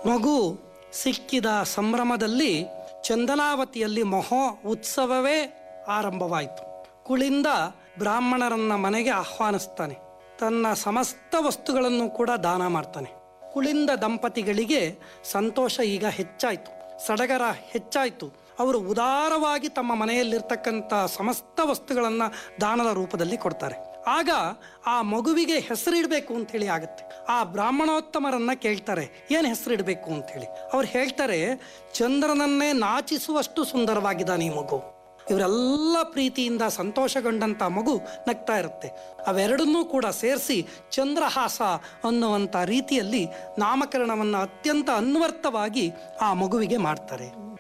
ಮಗು ಸಿಕ್ಕಿದ ಸಂಭ್ರಮದಲ್ಲಿ ಚಂದನಾವತಿಯಲ್ಲಿ ಮಹೋ ಉತ್ಸವವೇ ಆರಂಭವಾಯಿತು ಕುಳಿಂದ ಬ್ರಾಹ್ಮಣರನ್ನ ಮನೆಗೆ ಆಹ್ವಾನಿಸ್ತಾನೆ ತನ್ನ ಸಮಸ್ತ ವಸ್ತುಗಳನ್ನು ಕೂಡ ದಾನ ಮಾಡ್ತಾನೆ ಕುಳಿಂದ ದಂಪತಿಗಳಿಗೆ ಸಂತೋಷ ಈಗ ಹೆಚ್ಚಾಯಿತು ಸಡಗರ ಹೆಚ್ಚಾಯಿತು ಅವರು ಉದಾರವಾಗಿ ತಮ್ಮ ಮನೆಯಲ್ಲಿರ್ತಕ್ಕಂಥ ಸಮಸ್ತ ವಸ್ತುಗಳನ್ನು ದಾನದ ರೂಪದಲ್ಲಿ ಕೊಡ್ತಾರೆ ಆಗ ಆ ಮಗುವಿಗೆ ಹೆಸರಿಡಬೇಕು ಅಂತ ಹೇಳಿ ಆಗುತ್ತೆ ಆ ಬ್ರಾಹ್ಮಣೋತ್ತಮರನ್ನ ಕೇಳ್ತಾರೆ ಏನು ಹೆಸರಿಡಬೇಕು ಅಂತ ಹೇಳಿ ಅವ್ರು ಹೇಳ್ತಾರೆ ಚಂದ್ರನನ್ನೇ ನಾಚಿಸುವಷ್ಟು ಸುಂದರವಾಗಿದ್ದಾನೆ ಈ ಮಗು ಇವರೆಲ್ಲ ಪ್ರೀತಿಯಿಂದ ಸಂತೋಷಗೊಂಡಂತ ಮಗು ನಗ್ತಾ ಇರುತ್ತೆ ಅವೆರಡನ್ನೂ ಕೂಡ ಸೇರಿಸಿ ಚಂದ್ರಹಾಸ ಅನ್ನುವಂಥ ರೀತಿಯಲ್ಲಿ ನಾಮಕರಣವನ್ನು ಅತ್ಯಂತ ಅನ್ವರ್ಥವಾಗಿ ಆ ಮಗುವಿಗೆ ಮಾಡ್ತಾರೆ